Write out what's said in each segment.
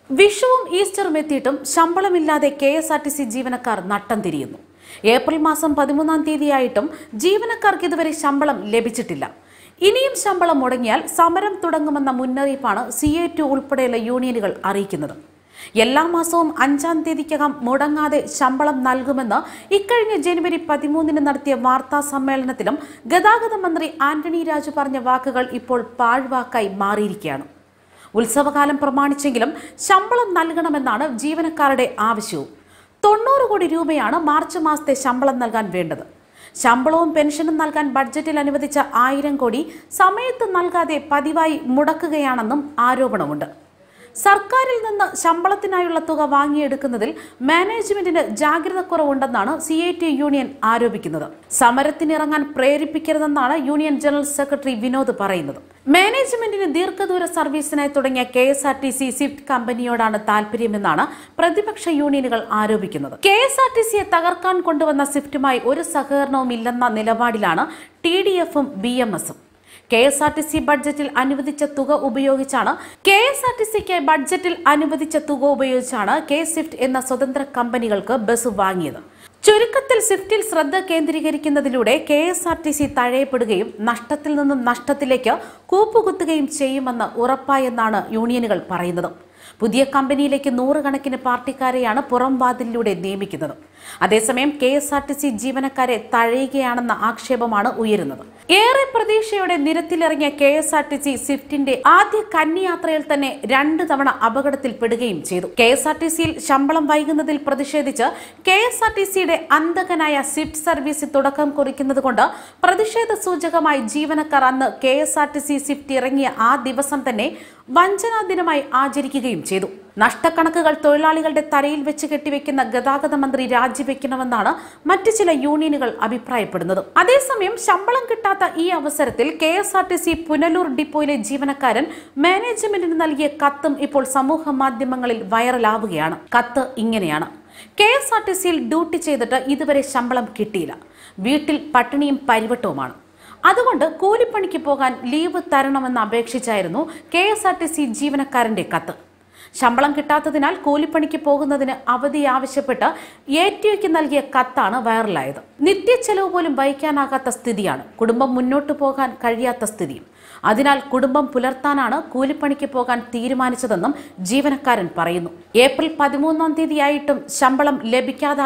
വിഷുവും ഈസ്റ്ററും എത്തിയിട്ടും ശമ്പളമില്ലാതെ K S R T C ജീവനക്കാർ നട്ടം തിരിയുന്നു ഏപ്രിൽ മാസം പതിമൂന്നാം തീയതിയായിട്ടും ജീവനക്കാർക്ക് ഇതുവരെ ശമ്പളം ലഭിച്ചിട്ടില്ല ഇനിയും ശമ്പളം മുടങ്ങിയാൽ സമരം തുടങ്ങുമെന്ന മുന്നറിയിപ്പാണ് സി എ ടു ഉൾപ്പെടെയുള്ള യൂണിയനുകൾ അറിയിക്കുന്നത് എല്ലാ മാസവും അഞ്ചാം തീയതിക്കകം മുടങ്ങാതെ ശമ്പളം നൽകുമെന്ന് ഇക്കഴിഞ്ഞ ജനുവരി പതിമൂന്നിന് നടത്തിയ വാർത്താ സമ്മേളനത്തിലും ഗതാഗത മന്ത്രി ആന്റണി രാജു പറഞ്ഞ വാക്കുകൾ ഇപ്പോൾ പാഴ്വാക്കായി മാറിയിരിക്കുകയാണ് ഉത്സവകാലം പ്രമാണിച്ചെങ്കിലും ശമ്പളം നൽകണമെന്നാണ് ജീവനക്കാരുടെ ആവശ്യവും തൊണ്ണൂറ് കോടി രൂപയാണ് മാർച്ച് മാസത്തെ ശമ്പളം നൽകാൻ വേണ്ടത് ശമ്പളവും പെൻഷനും നൽകാൻ ബഡ്ജറ്റിൽ അനുവദിച്ച ആയിരം കോടി സമയത്ത് നൽകാതെ പതിവായി മുടക്കുകയാണെന്നും ആരോപണമുണ്ട് സർക്കാരിൽ നിന്ന് ശമ്പളത്തിനായുള്ള തുക വാങ്ങിയെടുക്കുന്നതിൽ മാനേജ്മെന്റിന് ജാഗ്രത കുറവുണ്ടെന്നാണ് സി ഐ ടി യൂണിയൻ ആരോപിക്കുന്നത് സമരത്തിനിറങ്ങാൻ പ്രേരിപ്പിക്കരുതെന്നാണ് യൂണിയൻ ജനറൽ സെക്രട്ടറി വിനോദ് പറയുന്നത് മാനേജ്മെന്റിന് ദീർഘദൂര സർവീസിനായി തുടങ്ങിയ K S R T C swift കമ്പനിയോടാണ് താല്പര്യമെന്നാണ് പ്രതിപക്ഷ യൂണിയനുകൾ ആരോപിക്കുന്നത് കെ എസ് ആർ ടി സിയെ തകർക്കാൻ കൊണ്ടുവന്ന സ്വിഫ്റ്റുമായി ഒരു സഹകരണവും ഇല്ലെന്ന നിലപാടിലാണ് ടി ഡി എഫും ബി എം എസും K S R T C ബഡ്ജറ്റിൽ അനുവദിച്ച തുക ഉപയോഗിച്ചാണ് കെ എസ് ആർ ടി സിക്ക് ബഡ്ജറ്റിൽ അനുവദിച്ച തുക ഉപയോഗിച്ചാണ് കെ സ്വിഫ്റ്റ് എന്ന സ്വതന്ത്ര കമ്പനികൾക്ക് ബസ് വാങ്ങിയത് ചുരുക്കത്തിൽ സ്വിഫ്റ്റിൽ ശ്രദ്ധ കേന്ദ്രീകരിക്കുന്നതിലൂടെ K S R T C തഴയപ്പെടുകയും നഷ്ടത്തിൽ നിന്നും നഷ്ടത്തിലേക്ക് കൂപ്പുകുത്തുകയും ചെയ്യുമെന്ന് ഉറപ്പായെന്നാണ് യൂണിയനുകൾ പറയുന്നത് പുതിയ കമ്പനിയിലേക്ക് നൂറുകണക്കിന് പാർട്ടിക്കാരെയാണ് പുറം വാതിലിലൂടെ നിയമിക്കുന്നത് അതേസമയം K S R T C ജീവനക്കാരെ തഴയുകയാണെന്ന ആക്ഷേപമാണ് ഉയരുന്നത് ഏറെ പ്രതീക്ഷയോടെ നിരത്തിലിറങ്ങിയ K S R T C സ്വിഫ്റ്റിന്റെ ആദ്യ കന്നിയാത്രയിൽ തന്നെ രണ്ട് തവണ അപകടത്തിൽപ്പെടുകയും ചെയ്തു കെ എസ് ആർ ടി സിയിൽ ശമ്പളം വൈകുന്നതിൽ പ്രതിഷേധിച്ച് കെ എസ് ആർ ടി സിയുടെ അന്തകനായ സ്വിഫ്റ്റ് സർവീസ് തുടക്കം കുറിക്കുന്നത് കൊണ്ട് പ്രതിഷേധ സൂചകമായി ജീവനക്കാർ അന്ന് K S R T C swift ഇറങ്ങിയ ആ ദിവസം തന്നെ വഞ്ചനാ ദിനമായി ആചരിക്കുകയും ചെയ്തു നഷ്ടക്കണക്കുകൾ തൊഴിലാളികളുടെ തലയിൽ വെച്ച് കെട്ടിവെക്കുന്ന ഗതാഗത മന്ത്രി രാജിവെക്കണമെന്നാണ് മറ്റു ചില യൂണിയനുകൾ അഭിപ്രായപ്പെടുന്നത് അതേസമയം ശമ്പളം കിട്ടാത്ത ഈ അവസരത്തിൽ K S R T C Punalur ഡിപ്പോയിലെ ജീവനക്കാരൻ മാനേജ്മെന്റിന് നൽകിയ കത്തും ഇപ്പോൾ സമൂഹ മാധ്യമങ്ങളിൽ വൈറലാവുകയാണ് കത്ത് ഇങ്ങനെയാണ് കെ എസ് ആർ ടി സിയിൽ ഡ്യൂട്ടി ചെയ്തിട്ട് ഇതുവരെ ശമ്പളം കിട്ടിയില്ല വീട്ടിൽ പട്ടിണിയും പരിവട്ടവുമാണ് അതുകൊണ്ട് കൂലിപ്പണിക്ക് പോകാൻ ലീവ് തരണമെന്ന് അപേക്ഷിച്ചായിരുന്നു K S R T C ജീവനക്കാരന്റെ കത്ത് ശമ്പളം കിട്ടാത്തതിനാൽ കൂലിപ്പണിക്ക് പോകുന്നതിന് അവധി ആവശ്യപ്പെട്ട് എ ടി ഒക്ക് നൽകിയ കത്താണ് വൈറലായത് നിത്യച്ചെലവ് പോലും വഹിക്കാനാകാത്ത സ്ഥിതിയാണ് കുടുംബം മുന്നോട്ട് പോകാൻ കഴിയാത്ത സ്ഥിതിയും അതിനാൽ കുടുംബം പുലർത്താനാണ് കൂലിപ്പണിക്ക് പോകാൻ തീരുമാനിച്ചതെന്നും ജീവനക്കാരൻ പറയുന്നു ഏപ്രിൽ പതിമൂന്നാം തീയതിയായിട്ടും ശമ്പളം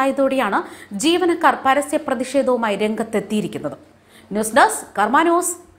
ലഭിക്കാതായതോടെയാണ് ജീവനക്കാർ പരസ്യ പ്രതിഷേധവുമായി രംഗത്തെത്തിയിരിക്കുന്നത് ന്യൂസ് ഡെസ്ക് കർമ്മ ന്യൂസ്